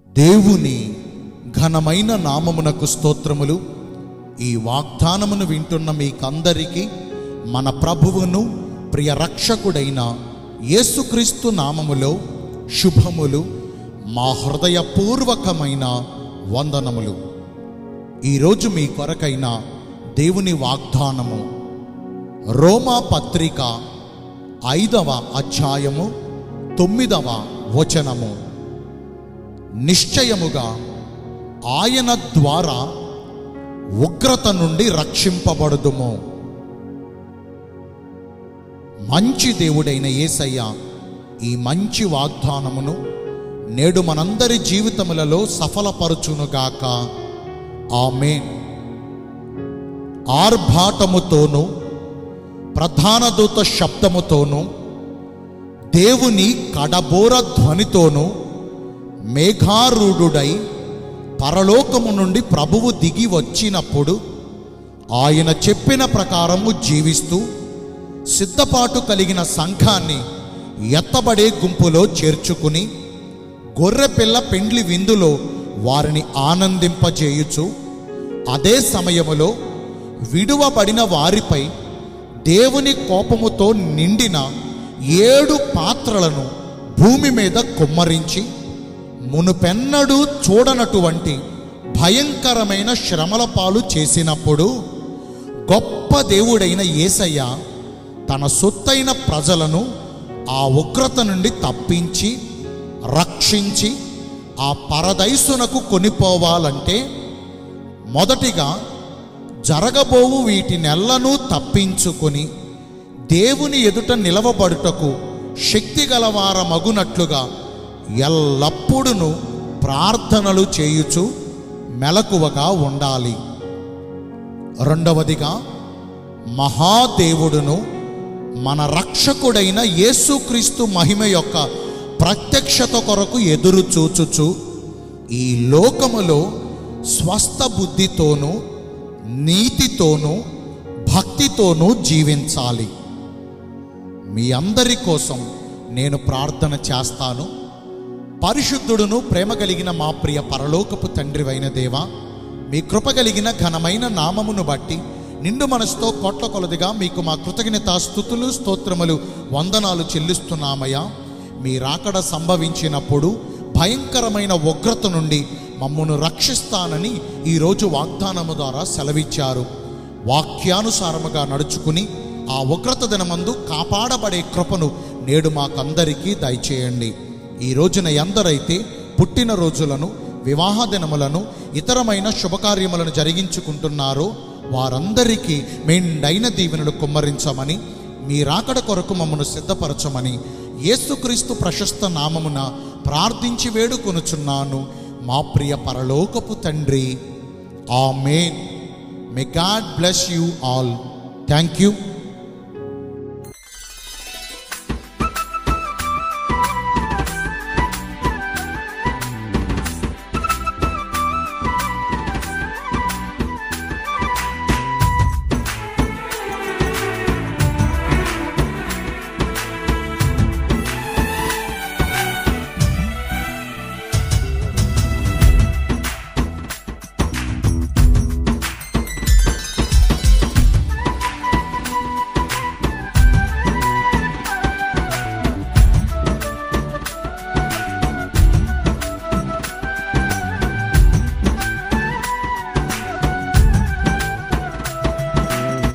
దేవుని ఘనమైన నామమునకు స్తోత్రములు ఈ వాగ్దానమును వింటున్న మీకందరికీ మన ప్రభువును ప్రియ రక్షకుడైన యేసుక్రీస్తు నామములో శుభములు మా హృదయపూర్వకమైన వందనములు ఈరోజు మీ కొరకైన దేవుని వాగ్దానము రోమా పత్రిక ఐదవ అధ్యాయము తొమ్మిదవ వచనము నిశ్చయముగా ఆయన ద్వారా ఉగ్రత నుండి రక్షింపబడుదుము మంచి దేవుడైన యేసయ్య ఈ మంచి వాగ్దానమును నేడు మనందరి జీవితములలో సఫలపరచునుగాక ఆమేన్ ఆర్భాటముతోనూ ప్రధాన దూత శబ్దముతోనూ దేవుని కడబోర ధ్వనితోనూ మేఘారూఢుడై పరలోకము నుండి ప్రభువు దిగి వచ్చినప్పుడు ఆయన చెప్పిన ప్రకారము జీవిస్తూ సిద్ధపాటు కలిగిన సంఘాన్ని ఎత్తబడే గుంపులో చేర్చుకుని గొర్రెపిల్ల పెండ్లి విందులో వారిని ఆనందింపజేయుచు అదే సమయములో విడువబడిన వారిపై దేవుని కోపముతో నిండిన ఏడు పాత్రలను భూమి మీద కుమ్మరించి మునుపెన్నడూ చూడనటువంటి భయంకరమైన శ్రమల పాలు చేసినప్పుడు గొప్ప దేవుడైన యేసయ్య తన సొత్తైన ప్రజలను ఆ ఉగ్రత నుండి తప్పించి రక్షించి ఆ పరదైసునకు కొనిపోవాలంటే మొదటిగా జరగబోవు వీటినెల్లను తప్పించుకొని దేవుని ఎదుట నిలవబడుటకు శక్తి గలవారమగునట్లుగా ఎల్లప్పుడూ ప్రార్థనలు చేయుచు మెలకువగా ఉండాలి రెండవదిగా మహాదేవుడును మన రక్షకుడైన యేసుక్రీస్తు మహిమ యొక్క ప్రత్యక్షత కొరకు ఎదురు చూచుచు ఈ లోకములో స్వస్థ బుద్ధితోనూ నీతితోనూ భక్తితోనూ జీవించాలి మీ అందరి కోసం నేను ప్రార్థన చేస్తాను పరిశుద్ధుడును ప్రేమ కలిగిన మా ప్రియ పరలోకపు తండ్రివైన దేవా మీ కృప కలిగిన ఘనమైన నామమును బట్టి నిండు మనసుతో కోట్ల కొలదిగా మీకు మా కృతజ్ఞత స్థుతులు స్తోత్రములు వందనాలు చెల్లిస్తున్నామయ్యా మీ రాకడ సంభవించినప్పుడు భయంకరమైన ఉగ్రత నుండి మమ్మను రక్షిస్తానని ఈరోజు వాగ్దానము ద్వారా సెలవిచ్చారు వాక్యానుసారముగా నడుచుకుని ఆ ఉగ్రత దినమందు కాపాడబడే కృపను నేడు మాకందరికీ దయచేయండి ఈ రోజున ఎందరైతే పుట్టినరోజులను వివాహ దినములను ఇతరమైన శుభకార్యములను జరిగించుకుంటున్నారో వారందరికీ మెండైన దీవెనలు కుమ్మరించమని మీ రాకడ కొరకు మమ్మను సిద్ధపరచమని యేసుక్రీస్తు ప్రశస్త నామమున ప్రార్థించి వేడుకొనుచున్నాను మా ప్రియ పరలోకపు తండ్రి amen may God bless you all thank you